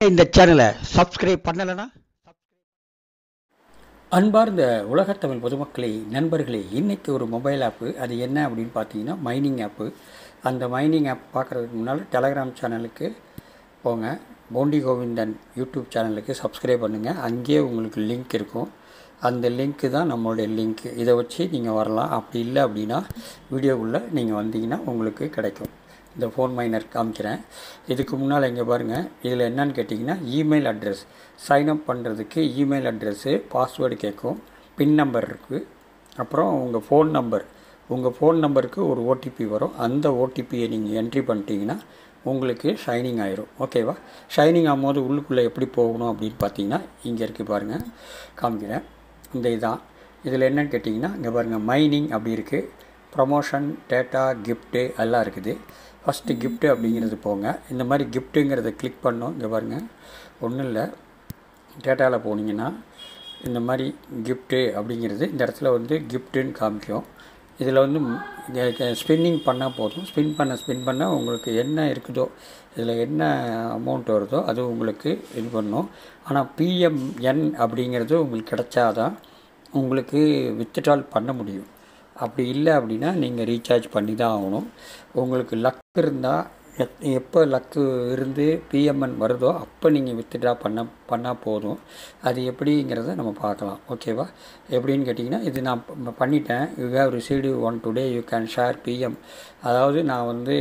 இந்த சேனலை சப்ஸ்கிரைப் பண்ணலைன்னா அன்பார்ந்த உலகத்தமிழ் பொதுமக்களே நண்பர்களே இன்றைக்கி ஒரு மொபைல் ஆப்பு அது என்ன அப்படின்னு பார்த்தீங்கன்னா மைனிங் ஆப்பு அந்த மைனிங் ஆப் பார்க்குறதுக்கு முன்னால் டெலகிராம் சேனலுக்கு போங்க போண்டி கோவிந்தன் யூடியூப் சேனலுக்கு சப்ஸ்கிரைப் பண்ணுங்கள் அங்கேயே உங்களுக்கு லிங்க் இருக்கும் அந்த லிங்க்கு தான் நம்மளுடைய லிங்க்கு இதை வச்சு நீங்கள் வரலாம் அப்படி இல்லை அப்படின்னா வீடியோக்குள்ளே நீங்கள் வந்தீங்கன்னா உங்களுக்கு கிடைக்கும் இந்த ஃபோன் மைனர் காமிக்கிறேன் இதுக்கு முன்னால் இங்கே பாருங்கள் இதில் என்னன்னு கேட்டிங்கன்னா இமெயில் அட்ரஸ் சைன்அப் பண்ணுறதுக்கு இமெயில் அட்ரஸ்ஸு பாஸ்வேர்டு கேட்கும் பின் நம்பர் இருக்குது அப்புறம் உங்கள் ஃபோன் நம்பர் உங்கள் ஃபோன் நம்பருக்கு ஒரு ஓடிபி வரும் அந்த ஓடிபியை நீங்கள் என்ட்ரி பண்ணிட்டீங்கன்னா உங்களுக்கு ஷைனிங் ஆயிரும் ஓகேவா ஷைனிங் ஆகும்போது உள்ளுக்குள்ளே எப்படி போகணும் அப்படின்னு பார்த்தீங்கன்னா இங்கே இருக்குது பாருங்கள் காமிக்கிறேன் இந்த இதான் இதில் என்னன்னு கேட்டிங்கன்னா இங்கே பாருங்கள் மைனிங் அப்படி இருக்குது ப்ரமோஷன் டேட்டா கிஃப்ட்டு எல்லாம் இருக்குது ஃபஸ்ட்டு கிஃப்ட்டு அப்படிங்கிறது போங்க இந்த மாதிரி கிஃப்ட்டுங்கிறத கிளிக் பண்ணோம் இங்கே பாருங்கள் ஒன்றும் இல்லை டேட்டாவில் போனீங்கன்னா இந்த மாதிரி கிஃப்ட்டு அப்படிங்கிறது இந்த இடத்துல வந்து கிஃப்ட்டுன்னு காமிக்கும் இதில் வந்து ஸ்பின்னிங் பண்ணால் போதும் ஸ்பின் பண்ண ஸ்பின் பண்ண உங்களுக்கு என்ன இருக்குதோ இதில் என்ன அமௌண்ட் வருதோ அது உங்களுக்கு இது பண்ணும் ஆனால் பிஎம்என் அப்படிங்கிறது உங்களுக்கு கிடைச்சாதான் உங்களுக்கு வித்ட்ரால் பண்ண முடியும் அப்படி இல்லை அப்படின்னா நீங்கள் ரீசார்ஜ் பண்ணி தான் ஆகணும் உங்களுக்கு லக் இருந்தால் எப் எப்போ லக்கு இருந்து பிஎம்என் வருதோ அப்போ நீங்கள் வித்ட்ரா பண்ண பண்ணால் போதும் அது எப்படிங்கிறத நம்ம பார்க்கலாம் ஓகேவா எப்படின்னு கேட்டிங்கன்னா இது நான் ப- பண்ணிட்டேன் you have received one today you can share PM அதாவது நான் வந்து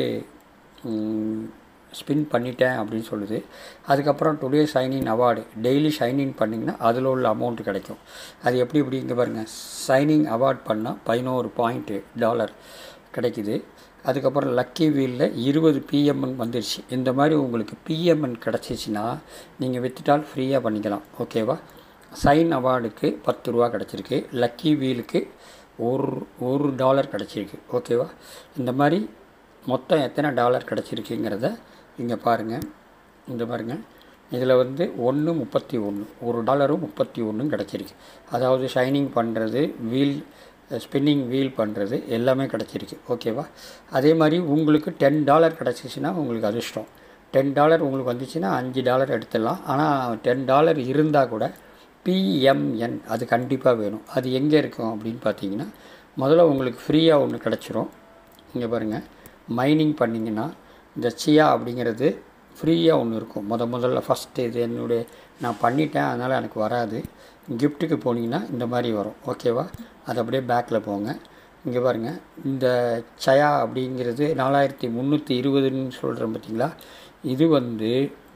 ஸ்பின் பண்ணிட்டேன் அப்படின்னு சொல்லுது அதுக்கப்புறம் today sign in award daily sign in பண்ணிங்கன்னா அதில் உள்ள அமௌண்ட் கிடைக்கும் அது எப்படி இப்படி இங்கே பாருங்கள் சைனிங் அவார்ட் பண்ணால் பதினோரு பாயிண்ட்டு டாலர் கிடைக்குது அதுக்கப்புறம் லக்கி வீலில் இருபது பிஎம்என் வந்துருச்சு இந்த மாதிரி உங்களுக்கு பிஎம்என் கிடச்சிச்சின்னா நீங்கள் வித்துட்டால் ஃப்ரீயாக பண்ணிக்கலாம் ஓகேவா சைன் அவார்டுக்கு பத்து ரூபா கிடச்சிருக்கு லக்கி வீலுக்கு ஒரு ஒரு டாலர் கிடச்சிருக்கு ஓகேவா இந்த மாதிரி மொத்தம் எத்தனை டாலர் கிடச்சிருக்குங்கிறத இங்கே பாருங்கள் இந்த பாருங்கள் இதில் வந்து ஒன்று முப்பத்தி ஒன்று ஒரு டாலரும் முப்பத்தி ஒன்றும் கிடச்சிருக்கு அதாவது ஷைனிங் பண்ணுறது வீல் ஸ்பின்னிங் வீல் பண்ணுறது எல்லாமே கிடச்சிருக்கு ஓகேவா அதே மாதிரி உங்களுக்கு டென் டாலர் கிடச்சிச்சின்னா உங்களுக்கு அதிர்ஷ்டம் டென் டாலர் உங்களுக்கு வந்துச்சுன்னா அஞ்சு டாலர் எடுத்துடலாம் ஆனால் டென் டாலர் இருந்தால் கூட பிஎம்என் அது கண்டிப்பாக வேணும் அது எங்கே இருக்கும் அப்படின்னு பார்த்தீங்கன்னா முதல்ல உங்களுக்கு ஃப்ரீயாக ஒன்று கிடச்சிரும் இங்கே பாருங்கள் மைனிங் பண்ணிங்கன்னா இந்த சியா அப்படிங்கிறது ஃப்ரீயாக ஒன்று இருக்கும் முத முதல்ல ஃபஸ்ட்டு இது என்னுடைய நான் பண்ணிட்டேன் அதனால் எனக்கு வராது கிஃப்ட்டுக்கு போனீங்கன்னா இந்த மாதிரி வரும் ஓகேவா அது அப்படியே பேக்கில் போங்க இங்கே பாருங்கள் இந்த சயா அப்படிங்கிறது நாலாயிரத்தி முந்நூற்றி இருபதுன்னு சொல்கிறேன் பார்த்தீங்களா இது வந்து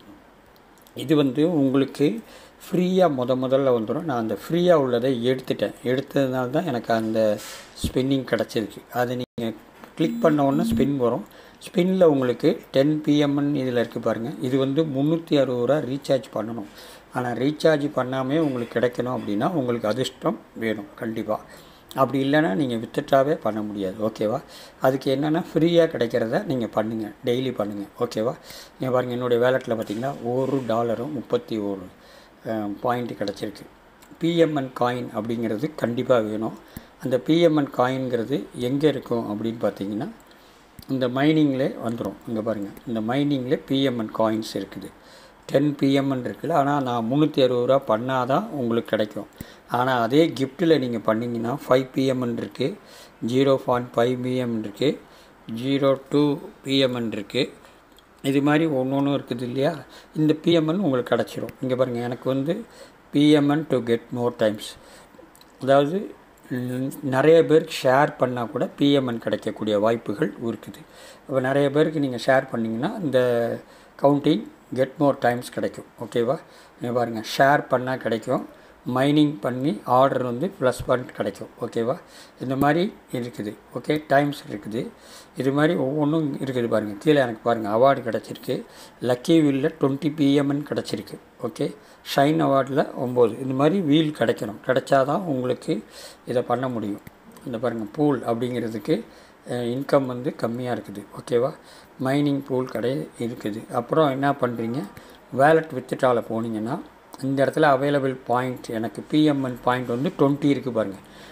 இது வந்து உங்களுக்கு ஃப்ரீயாக முத முதல்ல வந்துடும் நான் அந்த ஃப்ரீயாக உள்ளதை எடுத்துட்டேன் எடுத்ததுனால தான் எனக்கு அந்த ஸ்பின்னிங் கிடச்சிருக்கு அது நீங்கள் கிளிக் பண்ண உடனே ஸ்பின் வரும் ஸ்பின்னில் உங்களுக்கு டென் பிஎம்னு இதில் இருக்குது பாருங்கள் இது வந்து முந்நூற்றி அறுபது ரூபா ரீசார்ஜ் பண்ணணும் ஆனால் ரீசார்ஜ் பண்ணாமே உங்களுக்கு கிடைக்கணும் அப்படின்னா உங்களுக்கு அதிர்ஷ்டம் வேணும் கண்டிப்பாக அப்படி இல்லைன்னா நீங்கள் வித்துட்டாவே பண்ண முடியாது ஓகேவா அதுக்கு என்னென்னா ஃப்ரீயாக கிடைக்கிறத நீங்கள் பண்ணுங்கள் டெய்லி பண்ணுங்கள் ஓகேவா நீங்கள் பாருங்கள் என்னுடைய வேலெட்டில் பார்த்தீங்கன்னா ஒரு டாலரும் முப்பத்தி ஒரு பாயிண்ட் கிடச்சிருக்கு பிஎம்என் காயின் அப்படிங்கிறது கண்டிப்பாக வேணும் அந்த பிஎம்என் காயின்ங்கிறது எங்கே இருக்கும் அப்படின்னு பார்த்தீங்கன்னா இந்த மைனிங்லே வந்துடும் இங்கே பாருங்கள் இந்த மைனிங்கில் பிஎம்என் காயின்ஸ் இருக்குது டென் பிஎம்என் இருக்குல்ல ஆனால் நான் முந்நூற்றி அறுபது ரூபா பண்ணால் தான் உங்களுக்கு கிடைக்கும் ஆனால் அதே கிஃப்ட்டில் நீங்கள் பண்ணிங்கன்னா ஃபைவ் பிஎம்என் இருக்குது ஜீரோ பாயிண்ட் ஃபைவ் பிஎம் இருக்குது ஜீரோ டூ பிஎம்என் இருக்குது இது மாதிரி ஒன்று ஒன்று இருக்குது இல்லையா இந்த பிஎம்என் உங்களுக்கு கிடச்சிரும் இங்கே பாருங்கள் எனக்கு வந்து PMN to get more times அதாவது ம், நிறைய பேருக்கு ஷேர் பண்ணால் கூட பிஎம்என் கிடைக்கக்கூடிய வாய்ப்புகள் இருக்குது அப்போ நிறைய பேருக்கு நீங்கள் ஷேர் பண்ணிங்கன்னா இந்த கவுண்டிங் கெட் மோர் டைம்ஸ் கிடைக்கும் ஓகேவா நீங்கள் பாருங்கள் ஷேர் பண்ணால் கிடைக்கும் மைனிங் பண்ணி ஆர்டர் வந்து ப்ளஸ் பாயிண்ட் கிடைக்கும் ஓகேவா இந்த மாதிரி இருக்குது ஓகே டைம்ஸ் இருக்குது இது மாதிரி ஒவ்வொன்றும் இருக்குது பாருங்கள் கீழே எனக்கு பாருங்கள் அவார்டு கிடச்சிருக்கு லக்கி வீலில் டுவெண்ட்டி பிஎம்என் கிடச்சிருக்கு ஓகே ஷைன் அவார்டில் ஒம்பது இந்த மாதிரி வீல் கிடைக்கணும் கிடைச்சாதான் உங்களுக்கு இதை பண்ண முடியும் இந்த பாருங்கள் பூல் அப்படிங்கிறதுக்கு இன்கம் வந்து கம்மியாக இருக்குது ஓகேவா மைனிங் பூல் கடை இருக்குது அப்புறம் என்ன பண்ணுறீங்க வேலட் வித்துட்டாவில் போனீங்கன்னா இந்த இடத்துல அவைலபிள் பாயிண்ட் எனக்கு பிஎம்என் பாயிண்ட் வந்து டுவெண்ட்டி இருக்குது பாருங்கள்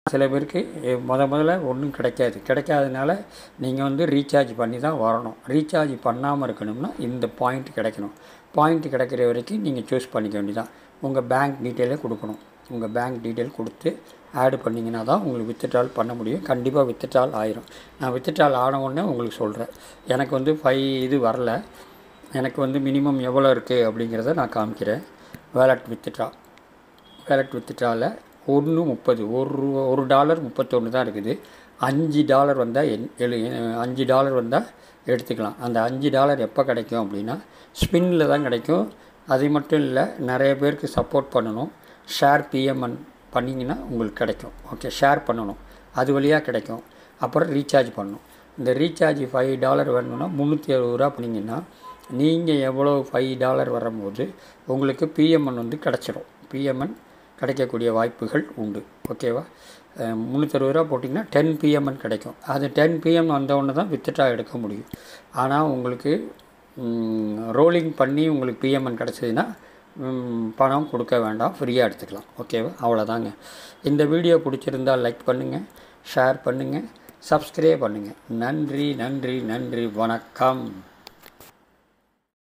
சில பேருக்கு எ- முத முதல்ல ஒன்றும் கிடைக்காது கிடைக்காதனால நீங்கள் வந்து ரீசார்ஜ் பண்ணி தான் வரணும் ரீசார்ஜ் பண்ணாமல் இருக்கணும்னா இந்த பாயிண்ட் கிடைக்கணும் பாயிண்ட் கிடைக்கிற வரைக்கும் நீங்கள் சூஸ் பண்ணிக்க வேண்டியதான் உங்கள் பேங்க் டீட்டெயிலே கொடுக்கணும் உங்கள் பேங்க் டீட்டெயில் கொடுத்து ஆட் பண்ணிங்கன்னா தான் உங்களுக்கு வித்ட்ரால் பண்ண முடியும் கண்டிப்பாக வித்ட்ரால் ஆயிரும் நான் வித்ட்ரால் ஆன உடனே உங்களுக்கு சொல்கிறேன் எனக்கு வந்து ஃபைவ் இது வரல எனக்கு வந்து மினிமம் எவ்வளோ இருக்குது அப்படிங்கிறத நான் காமிக்கிறேன் வேலட் வித்ட்ரா வேலட் வித்ட்ராவில் ஒன்று முப்பது ஒரு ரூபா- ஒரு டாலர் முப்பத்தொன்று தான் இருக்குது அஞ்சு டாலர் வந்தால் என் எழு அஞ்சு டாலர் வந்தால் எடுத்துக்கலாம் அந்த அஞ்சு டாலர் எப்போ கிடைக்கும் அப்படின்னா ஸ்பின்னில் தான் கிடைக்கும் அது மட்டும் இல்லை நிறைய பேருக்கு சப்போர்ட் பண்ணணும் ஷேர் பிஎம்என் பண்ணிங்கன்னா உங்களுக்கு கிடைக்கும் ஓகே ஷேர் பண்ணணும் அது வழியாக கிடைக்கும் அப்புறம் ரீசார்ஜ் பண்ணணும் இந்த ரீசார்ஜ் ஃபைவ் டாலர் வரணும்னா முந்நூற்றி அறுபது ரூபா பண்ணிங்கன்னா நீங்கள் எவ்வளோ ஃபைவ் டாலர் வரும்போது உங்களுக்கு பிஎம்என் வந்து கிடச்சிரும் பிஎம்என் கிடைக்கக்கூடிய வாய்ப்புகள் உண்டு ஓகேவா முந்நூற்றி ரூபா போட்டிங்கன்னா டென் பிஎம்என் கிடைக்கும் அது டென் பிஎம் வந்தவுடனே தான் வித்ட்ரா எடுக்க முடியும் ஆனால் உங்களுக்கு ரோலிங் பண்ணி உங்களுக்கு பிஎம்என் கிடச்சதுன்னா ம், பணம் கொடுக்க வேண்டாம் ஃப்ரீயாக எடுத்துக்கலாம் ஓகேவா அவ்வளோதாங்க இந்த வீடியோ பிடிச்சிருந்தால் லைக் பண்ணுங்கள் ஷேர் பண்ணுங்கள் சப்ஸ்கிரைப் பண்ணுங்கள் நன்றி நன்றி நன்றி வணக்கம்